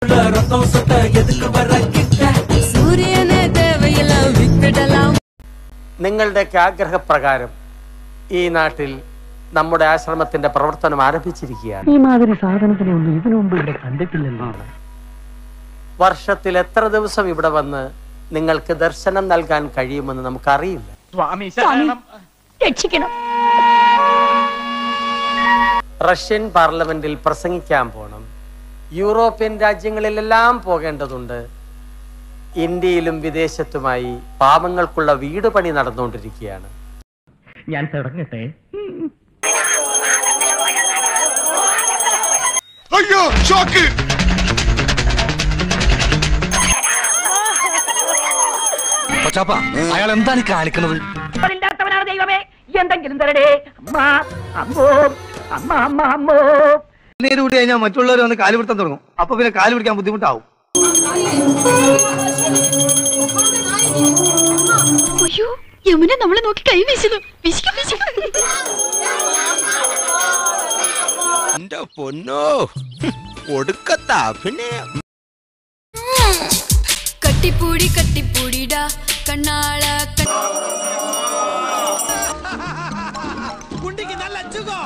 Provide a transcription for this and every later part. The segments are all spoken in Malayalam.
சூரியனே தேவையெல்லாம் வித்துடலாம் നിങ്ങളുടെയൊക്കെ ആഗ്രഹപ്രകാരം ഈ നാട്ടിൽ നമ്മുടെ ആശ്രമത്തിന്റെ പ്രവർത്തനം ആരംഭിച്ചിരിക്കുകയാണ് ഈ മാതിരി സാധനത്തിനെ ഒന്നും ഇതിനു മുമ്പ് ഇവിടെ കണ്ടിട്ടില്ലല്ലോ വർഷത്തിൽ എത്ര ദിവസം ഇവിടെ വന്ന് നിങ്ങൾക്ക് ദർശനം നൽകാൻ കഴിയുമെന്ന് നമുക്കറിയില്ല രക്ഷിക്കണം റഷ്യൻ പാർലമെന്റിൽ പ്രസംഗിക്കാൻ പോണം യൂറോപ്യൻ രാജ്യങ്ങളിലെല്ലാം പോകേണ്ടതുണ്ട് ഇന്ത്യയിലും വിദേശത്തുമായി പാവങ്ങൾക്കുള്ള വീട് പണി നടന്നുകൊണ്ടിരിക്കുകയാണ് ഞാൻ തുടങ്ങട്ടെ അയ്യോ ഷോക്ക് അയാൾ എന്താണ് ഈ കാണിക്കുന്നത് ഇല്ലാത്തവനാണ് ദൈവമേ എന്തെങ്കിലും തരടേ അമ്മ അമ്മോ അമ്മ അമ്മ അമ്മോ നേര് കൂടി കഴിഞ്ഞാൽ മറ്റുള്ളവർ വന്ന് കാല് പിടുത്തം തുടങ്ങും അപ്പൊ പിന്നെ കാല് പിടിക്കാൻ ബുദ്ധിമുട്ടാവും അയ്യോ യമുന നമ്മളെ നോക്കി കൈ വീശുന്നു വിശിക്കും എന്റെ പൊന്നോ ഒടുക്കത്ത അഭിനയം കട്ടിപ്പൂടി കട്ടിപ്പൂടിടാ കണ്ണാള കുണ്ടിക്ക് നല്ല സുഖം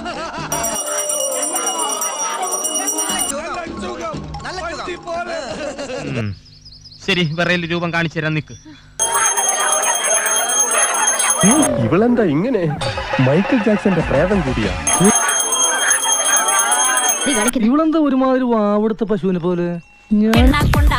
ശരി വിറയിൽ രൂപം കാണിച്ചു തരാൻ നിക്ക് ഇവളെന്താ ഇങ്ങനെ മൈക്കിൾ ജാക്സന്റെ പ്രേതം കൂടിയാ ഇവളെന്താ ഒരുമാതിരി വാവെടുത്ത പശുവിനെ പോലെ കൊണ്ട